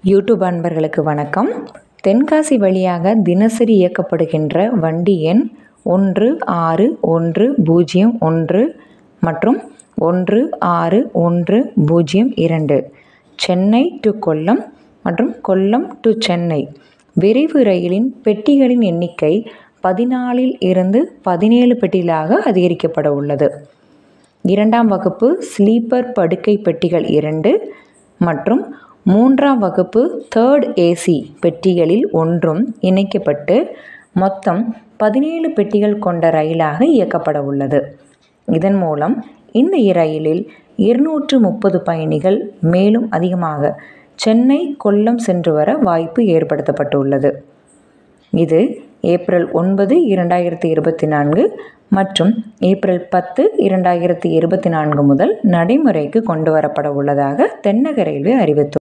YouTube அன்பர்களுக்கு வணக்கம் தென்காசி வழியாக தினசரி இயக்கப்படுகின்ற வண்டி எண் ஒன்று ஆறு ஒன்று பூஜ்ஜியம் ஒன்று மற்றும் ஒன்று ஆறு ஒன்று பூஜ்ஜியம் இரண்டு சென்னை டு கொல்லம் மற்றும் கொல்லம் டு சென்னை விரைவு ரயிலின் பெட்டிகளின் எண்ணிக்கை பதினாலில் இருந்து பதினேழு பெட்டிகளாக அதிகரிக்கப்பட உள்ளது இரண்டாம் வகுப்பு ஸ்லீப்பர் படுக்கை பெட்டிகள் இரண்டு மற்றும் மூன்றாம் வகுப்பு தேர்ட் ஏசி பெட்டிகளில் ஒன்றும் இணைக்கப்பட்டு மொத்தம் பதினேழு பெட்டிகள் கொண்ட ரயிலாக இயக்கப்பட உள்ளது இதன் மூலம் இந்த ரயிலில் இருநூற்று முப்பது பயணிகள் மேலும் அதிகமாக சென்னை கொல்லம் சென்று வர வாய்ப்பு ஏற்படுத்தப்பட்டுள்ளது இது ஏப்ரல் ஒன்பது இரண்டாயிரத்தி இருபத்தி நான்கு மற்றும் ஏப்ரல் பத்து இரண்டாயிரத்தி இருபத்தி நான்கு முதல் நடைமுறைக்கு கொண்டு வரப்பட உள்ளதாக தென்னக ரயில்வே அறிவித்துள்ளது